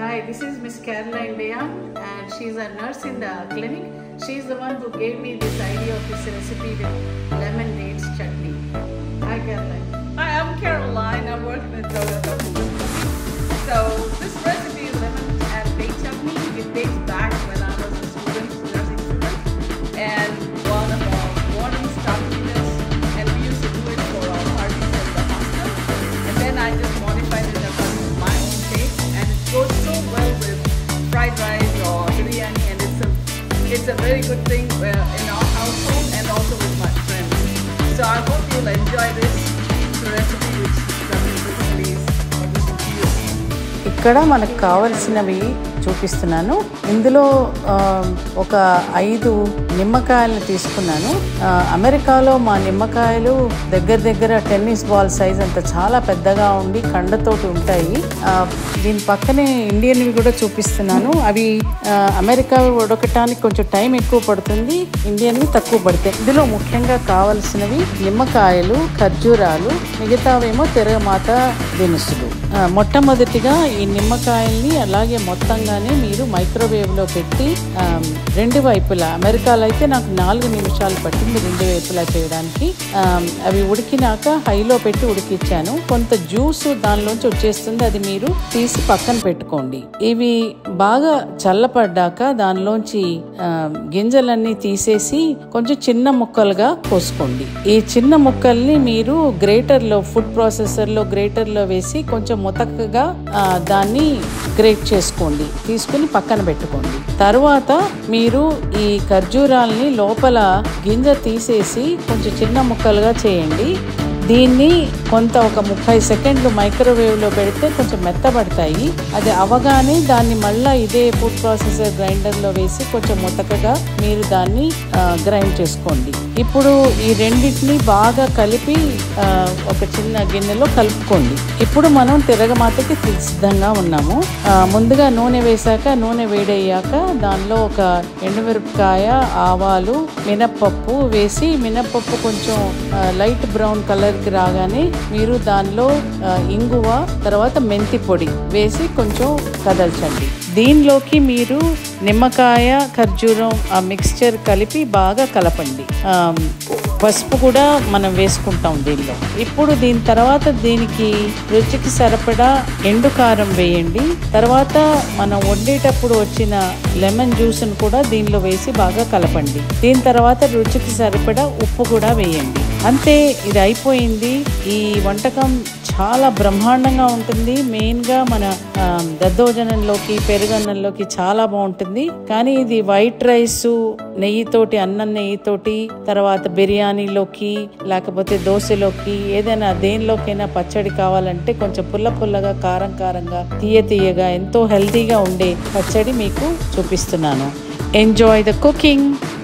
Hi, this is Miss Caroline Leon, and she's a nurse in the clinic. She's the one who gave me this idea of this recipe with lemon dates chutney. Hi, Caroline. Hi, I'm Caroline. I work with Toyota Food. So this recipe is lemon and date chutney. It dates back when I was a student, nursing student, and one of our wardens taught me this, and we used to do it for our parties in the hostel. And then I just modified it according to my own taste, and it goes so well with fried rice or biryani, and it's a it's a very good thing uh, in our household and also with my friends. So I hope you'll enjoy this recipe, which basically is everything to you. ఇక్కడ మనకు కావలసినవి చూపిస్తున్నాను ఇందులో ఆ, ఒక ఐదు నిమ్మకాయలను తీసుకున్నాను ఆ, అమెరికాలో మా నిమ్మకాయలు దగ్గర దగ్గర టెన్నిస్ బాల్ సైజ్ అంత చాలా పెద్దగా ఉండి కండతోటి ఉంటాయి ఆ, దీని పక్కనే ఇండియన్వి కూడా చూపిస్తున్నాను అవి ఆ, అమెరికా ఉడకటానికి కొంచెం టైం ఎక్కువ పడుతుంది ఇండియన్వి తక్కువ పడతాయి ఇందులో ముఖ్యంగా కావలసినవి నిమ్మకాయలు ఖర్జూరాలు మిగతావేమో తిరగమాత దినుసులు ఆ, మొట్టమొదటిగా ఈ నిమ్మకాయల్ని అలాగే మొత్తంగానే మీరు మైక్రోవేవ్లో పెట్టి ఆ, రెండు వైపులా అమెరికాలో అయితే నాకు నాలుగు నిమిషాలు పట్టింది రెండు వైపులా చేయడానికి ఆ, అవి ఉడికినాక హైలో పెట్టి ఉడికిచ్చాను కొంత జ్యూస్ దానిలోంచి వచ్చేస్తుంది అది మీరు తీసి పక్కన పెట్టుకోండి ఇవి బాగా చల్లపడ్డాక దానిలోంచి ఆ, గింజలన్నీ తీసేసి కొంచెం చిన్న ముక్కలుగా కోసుకోండి ఈ చిన్న ముక్కల్ని మీరు గ్రేటర్లో ఫుడ్ ప్రాసెసర్లో గ్రేటర్లో వేసి కొంచెం ముతకగా ఆ, దాన్ని గ్రేట్ చేసుకోండి తీసుకుని పక్కన పెట్టుకోండి తర్వాత మీరు ఈ ఖర్జూరాల్ని లోపల గింజ తీసేసి కొంచెం చిన్న ముక్కలుగా చేయండి దీన్ని కొంత ఒక ముప్పై సెకండ్లు మైక్రోవేవ్లో పెడితే కొంచెం మెత్తబడతాయి అది అవగానే దాన్ని మళ్ళా ఇదే ఫుడ్ ప్రాసెసర్ గ్రైండర్లో వేసి కొంచెం ముతకగా మీరు దాన్ని ఆ, గ్రైండ్ చేసుకోండి ఇప్పుడు ఈ రెండింటిని బాగా కలిపి ఆ, ఒక చిన్న గిన్నెలో కలుపుకోండి ఇప్పుడు మనం తిరగమాతకి సిద్ధంగా ఉన్నాము ఆ, ముందుగా నూనె వేశాక నూనె వేడయ్యాక దానిలో ఒక ఎండుమిరపకాయ ఆవాలు మినప్పప్పు వేసి మినప్పప్పు కొంచెం ఆ, లైట్ బ్రౌన్ కలర్కి రాగానే మీరు దానిలో ఆ, ఇంగువ తర్వాత మెంతి పొడి వేసి కొంచెం కదల్చండి దీనిలోకి మీరు నిమ్మకాయ ఖర్జూరం ఆ మిక్స్చర్ కలిపి బాగా కలపండి ఆ, పసుపు కూడా మనం వేసుకుంటాం దీనిలో ఇప్పుడు దీని తర్వాత దీనికి రుచికి సరిపడా ఎండు కారం వేయండి తర్వాత మనం వండేటప్పుడు వచ్చిన లెమన్ జ్యూస్ను కూడా దీనిలో వేసి బాగా కలపండి దీని తర్వాత రుచికి సరిపడా ఉప్పు కూడా వేయండి అంతే ఇది అయిపోయింది ఈ వంటకం చాలా బ్రహ్మాండంగా ఉంటుంది మెయిన్గా మన ఆ, దద్దోజనంలోకి పెరుగన్నంలోకి చాలా బాగుంటుంది కానీ ఇది వైట్ రైస్ నెయ్యితోటి అన్నం నెయ్యితోటి తర్వాత బిర్యానీలోకి లేకపోతే దోశలోకి ఏదైనా దేనిలోకైనా పచ్చడి కావాలంటే కొంచెం పుల్ల పుల్లగా కారం కారంగా తీయ తీయగా ఎంతో హెల్తీగా ఉండే పచ్చడి మీకు చూపిస్తున్నాను ఎంజాయ్ ద కుకింగ్